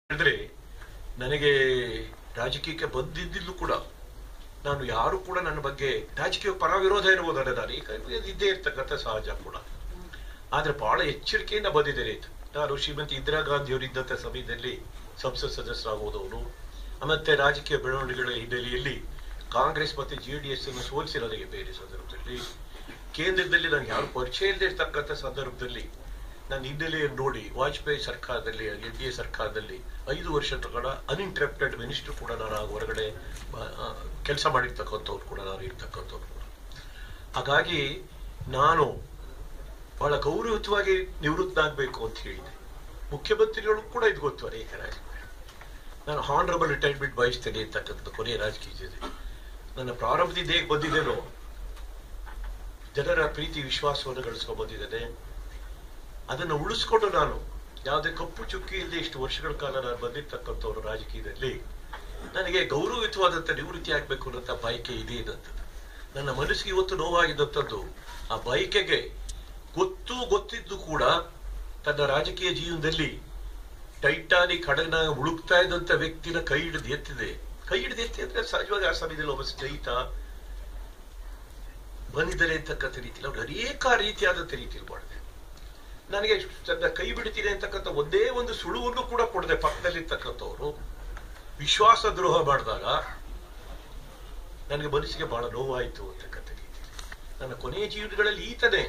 ಹೇಳಿದ್ರೆ ನನಗೆ ರಾಜಕೀಯಕ್ಕೆ ಬಂದಿದ್ದಿಲ್ಲೂ ಕೂಡ ನಾನು ಯಾರು ಕೂಡ ನನ್ನ ಬಗ್ಗೆ ರಾಜಕೀಯ ಪರ ವಿರೋಧ ಇರ್ಬೋದಲ್ಲ ನಾನು ಈಗ ಇದ್ದೇ ಇರ್ತಕ್ಕಂಥ ಸಹಜ ಕೂಡ ಆದ್ರೆ ಬಹಳ ಎಚ್ಚರಿಕೆಯಿಂದ ಬಂದಿದ್ದೇನೆ ಇದು. ನಾನು ಶ್ರೀಮತಿ ಇಂದಿರಾ ಗಾಂಧಿ ಅವರಿದ್ದಂಥ ಸಮಯದಲ್ಲಿ ಸಂಸತ್ ಸದಸ್ಯರಾಗುವುದವರು ಮತ್ತೆ ರಾಜಕೀಯ ಬೆಳವಣಿಗೆಗಳ ಹಿನ್ನೆಲೆಯಲ್ಲಿ ಕಾಂಗ್ರೆಸ್ ಮತ್ತೆ ಜೆಡಿಎಸ್ ಅನ್ನು ಸೋಲಿಸಿ ನನಗೆ ಬೇರೆ ಸಂದರ್ಭದಲ್ಲಿ ಕೇಂದ್ರದಲ್ಲಿ ನನಗೆ ಯಾರು ಪರಿಚಯ ಇಲ್ಲದೆ ಇರ್ತಕ್ಕಂಥ ಸಂದರ್ಭದಲ್ಲಿ ನನ್ನ ಹಿನ್ನೆಲೆಯನ್ನು ನೋಡಿ ವಾಜಪೇಯಿ ಸರ್ಕಾರದಲ್ಲಿ ಎನ್ ಡಿ ಎ ಸರ್ಕಾರದಲ್ಲಿ ಐದು ವರ್ಷಗಳ ಅನ್ಇಂಟರಪ್ಟೆಡ್ ಮಿನಿಸ್ಟರ್ ಕೂಡ ನಾನು ಆಗ ಹೊರಗಡೆ ಕೆಲಸ ಮಾಡಿರ್ತಕ್ಕಂಥವ್ರು ಕೂಡ ನಾನು ಇರ್ತಕ್ಕಂಥವ್ರು ಕೂಡ ಹಾಗಾಗಿ ನಾನು ಬಹಳ ಗೌರವಯುತವಾಗಿ ನಿವೃತ್ತನಾಗಬೇಕು ಅಂತ ಹೇಳಿದೆ ಮುಖ್ಯಮಂತ್ರಿಗಳು ಕೂಡ ಇದು ಗೊತ್ತು ಅನೇಕ ರಾಜಕೀಯ ನಾನು ಹಾನರಬಲ್ ರಿಟೈರ್ಮೆಂಟ್ ಬಯಸ್ತೇನೆ ಅಂತಕ್ಕಂಥದ್ದು ಕೊನೆಯ ರಾಜಕೀಯದಲ್ಲಿ ನನ್ನ ಪ್ರಾರಂಭದಿಂದ ಹೇಗೆ ಬಂದಿದ್ದೇನೋ ಜನರ ಪ್ರೀತಿ ವಿಶ್ವಾಸವನ್ನು ಗಳಿಸ್ಕೊಂಡು ಬಂದಿದ್ದೇನೆ ಅದನ್ನು ಉಳಿಸ್ಕೊಂಡು ನಾನು ಯಾವುದೇ ಕಪ್ಪು ಚುಕ್ಕಿ ಇಲ್ಲದೆ ಇಷ್ಟು ವರ್ಷಗಳ ಕಾಲ ನಾನು ಬಂದಿರ್ತಕ್ಕಂಥವ್ರು ರಾಜಕೀಯದಲ್ಲಿ ನನಗೆ ಗೌರವಯುತವಾದಂಥ ನಿವೃತ್ತಿ ಆಗ್ಬೇಕು ಅನ್ನೋಂಥ ಬಯಕೆ ಇದೆ ಅನ್ನಂಥದ್ದು ನನ್ನ ಮನಸ್ಸಿಗೆ ಇವತ್ತು ನೋವಾಗಿದ್ದಂಥದ್ದು ಆ ಬಯಕೆಗೆ ಗೊತ್ತು ಗೊತ್ತಿದ್ದು ಕೂಡ ತನ್ನ ರಾಜಕೀಯ ಜೀವನದಲ್ಲಿ ಟೈಟಾನಿಕ್ ಹಡಗನ ಮುಳುಗ್ತಾ ಇದ್ದಂತ ವ್ಯಕ್ತಿನ ಕೈ ಹಿಡಿದು ಎತ್ತಿದೆ ಕೈ ಹಿಡಿದು ಎತ್ತಿ ಅಂದ್ರೆ ಸಹಜವಾಗಿ ಆ ಸಮಯದಲ್ಲಿ ಒಬ್ಬ ಸ್ನೇಹಿತ ಬಂದಿದ್ದಾರೆ ಅಂತಕ್ಕಂಥ ರೀತಿಯಲ್ಲಿ ಅವ್ರು ಅನೇಕ ರೀತಿಯಾದಂಥ ರೀತಿಯಲ್ಲಿ ಮಾಡಿದೆ ನನಗೆ ತನ್ನ ಕೈ ಬಿಡ್ತೀನಿ ಅಂತಕ್ಕಂಥ ಒಂದೇ ಒಂದು ಸುಳುವನ್ನು ಕೂಡ ಕೊಡದೆ ಪಕ್ಕದಲ್ಲಿರ್ತಕ್ಕಂಥವ್ರು ವಿಶ್ವಾಸ ದ್ರೋಹ ಮಾಡಿದಾಗ ನನಗೆ ಮನಸ್ಸಿಗೆ ಬಹಳ ನೋವಾಯಿತು ಅಂತಕ್ಕಂಥ ರೀತಿಯಲ್ಲಿ ನನ್ನ ಕೊನೆಯ ಜೀವನಗಳಲ್ಲಿ ಈತನೇ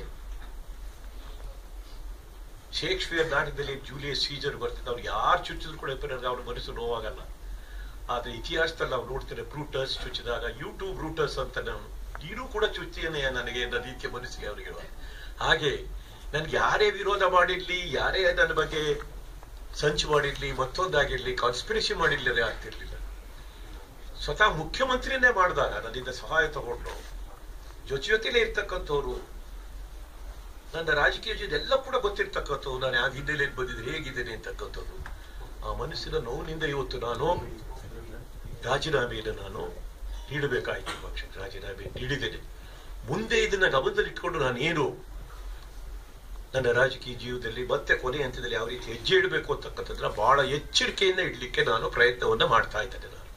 ಶೇಕ್ಸ್ಪಿಯರ್ ನಾಟಕದಲ್ಲಿ ಜೂಲಿಯಸ್ ಸೀಸರ್ ಬರ್ತಿದ್ದ ಅವ್ರು ಯಾರು ಚುಚ್ಚಿದ್ರು ಕೂಡ ನನಗೆ ಅವ್ರ ಮನಸ್ಸು ನೋವಾಗಲ್ಲ ಆದ್ರೆ ಇತಿಹಾಸದಲ್ಲಿ ನಾವು ನೋಡ್ತೇನೆ ಬ್ರೂಟಸ್ ಚುಚ್ಚಿದಾಗ ಯೂಟ್ಯೂಬ್ ಬ್ರೂಟಸ್ ಅಂತ ನಾನು ನೀನು ಕೂಡ ಚುಚ್ಚಿಯೇ ನನಗೆ ನನ್ನ ರೀತಿಯ ಮನಸ್ಸಿಗೆ ಅವರಿಗೆ ಹಾಗೆ ನನ್ಗೆ ಯಾರೇ ವಿರೋಧ ಮಾಡಿರ್ಲಿ ಯಾರೇ ನನ್ನ ಬಗ್ಗೆ ಸಂಚು ಮಾಡಿರ್ಲಿ ಮತ್ತೊಂದಾಗಿರ್ಲಿ ಕಾನ್ಸ್ಪಿರಸಿ ಮಾಡಿರ್ಲಿ ಆಗ್ತಿರ್ಲಿಲ್ಲ ಸ್ವತಃ ಮುಖ್ಯಮಂತ್ರಿನೇ ಮಾಡಿದಾಗ ನನ್ನಿಂದ ಸಹಾಯ ತಗೊಂಡು ಜೊತೆ ಜೊತೆಲೇ ಇರ್ತಕ್ಕಂಥವ್ರು ನನ್ನ ರಾಜಕೀಯ ಜೀವನ ಎಲ್ಲ ಕೂಡ ಗೊತ್ತಿರ್ತಕ್ಕಂಥದ್ದು ನಾನು ಯಾವ ಹಿನ್ನೆಲೆಯಲ್ಲಿ ಬಂದಿದ್ರೆ ಹೇಗಿದ್ದೇನೆ ಅಂತಕ್ಕಂಥದ್ದು ಆ ಮನಸ್ಸಿನ ನೋವಿನಿಂದ ಇವತ್ತು ನಾನು ರಾಜೀನಾಮೆಯನ್ನು ನಾನು ನೀಡಬೇಕಾಯಿತು ಪಕ್ಷಕ್ಕೆ ರಾಜೀನಾಮೆ ನೀಡಿದ್ದೇನೆ ಮುಂದೆ ಇದನ್ನ ಗಮನದಲ್ಲಿಟ್ಕೊಂಡು ನಾನು ಏನು ನನ್ನ ರಾಜಕೀಯ ಜೀವನದಲ್ಲಿ ಮತ್ತೆ ಕೊನೆ ಹಂತದಲ್ಲಿ ಯಾವ ರೀತಿ ಹೆಜ್ಜೆ ಇಡಬೇಕು ಅಂತಕ್ಕಂಥದ್ದನ್ನ ಬಹಳ ಎಚ್ಚರಿಕೆಯಿಂದ ಇಡ್ಲಿಕ್ಕೆ ನಾನು ಪ್ರಯತ್ನವನ್ನ ಮಾಡ್ತಾ ಇದ್ದೇನೆ ನಾನು